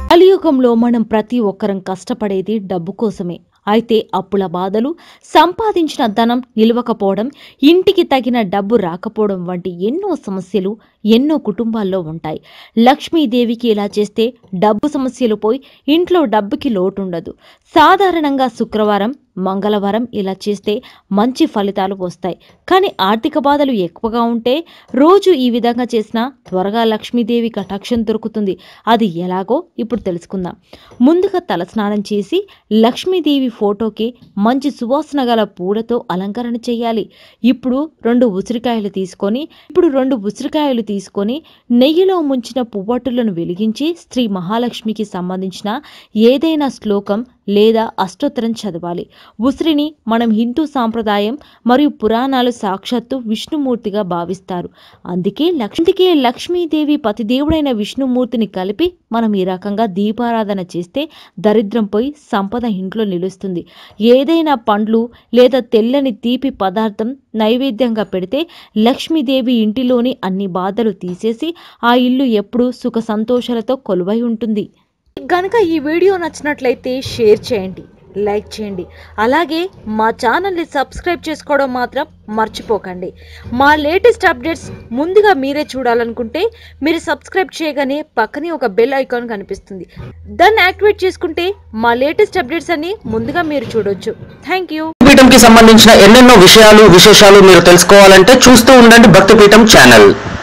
కలియుగంలో మనం ప్రతి ఒక్కరం కష్టపడేది డబ్బు కోసమే అయితే అప్పుల బాధలు సంపాదించిన ధనం నిలవకపోవడం ఇంటికి తగిన డబ్బు రాకపోవడం వంటి ఎన్నో సమస్యలు ఎన్నో కుటుంబాల్లో ఉంటాయి లక్ష్మీదేవికి ఇలా చేస్తే డబ్బు సమస్యలు పోయి ఇంట్లో డబ్బుకి లోటు ఉండదు సాధారణంగా శుక్రవారం మంగళవారం ఇలా చేస్తే మంచి ఫలితాలు వస్తాయి కానీ ఆర్థిక బాధలు ఎక్కువగా ఉంటే రోజు ఈ విధంగా చేసినా త్వరగా లక్ష్మీదేవి కటాక్షం దొరుకుతుంది అది ఎలాగో ఇప్పుడు తెలుసుకుందాం ముందుగా తలస్నానం చేసి లక్ష్మీదేవి ఫోటోకి మంచి సువాసన గల పూలతో అలంకరణ చేయాలి ఇప్పుడు రెండు ఉసిరికాయలు తీసుకొని ఇప్పుడు రెండు ఉసిరికాయలు తీసుకొని నెయ్యిలో ముంచిన పువ్వొట్టులను వెలిగించి శ్రీ మహాలక్ష్మికి సంబంధించిన ఏదైనా శ్లోకం లేదా అష్టోత్తరం చదవాలి ఉసిరిని మనం హిందూ సాంప్రదాయం మరియు పురాణాలు సాక్షాత్తు విష్ణుమూర్తిగా భావిస్తారు అందుకే లక్ష్మికే లక్ష్మీదేవి పతిదేవుడైన విష్ణుమూర్తిని కలిపి మనం ఈ రకంగా దీపారాధన చేస్తే దరిద్రం పోయి సంపద ఇంట్లో నిలుస్తుంది ఏదైనా పండ్లు లేదా తెల్లని తీపి పదార్థం నైవేద్యంగా పెడితే లక్ష్మీదేవి ఇంటిలోని అన్ని బాధలు తీసేసి ఆ ఇల్లు ఎప్పుడూ సుఖ సంతోషాలతో కొలువై ఉంటుంది గనక ఈ వీడియో నచ్చినట్లయితే షేర్ చేయండి లైక్ చేయండి అలాగే మా ఛానల్ని సబ్స్క్రైబ్ చేసుకోవడం మాత్రం మర్చిపోకండి మా లేటెస్ట్ అప్డేట్స్ ముందుగా మీరే చూడాలనుకుంటే మీరు సబ్స్క్రైబ్ చేయగానే పక్కనే ఒక బెల్ ఐకాన్ కనిపిస్తుంది దాన్ని యాక్టివేట్ చేసుకుంటే మా లేటెస్ట్ అప్డేట్స్ అన్ని ముందుగా మీరు చూడొచ్చు థ్యాంక్ యూ పీఠంకి సంబంధించిన ఎన్నెన్నో విషయాలు విశేషాలు మీరు తెలుసుకోవాలంటే చూస్తూ ఉండండి భక్తిపీఠం ఛానల్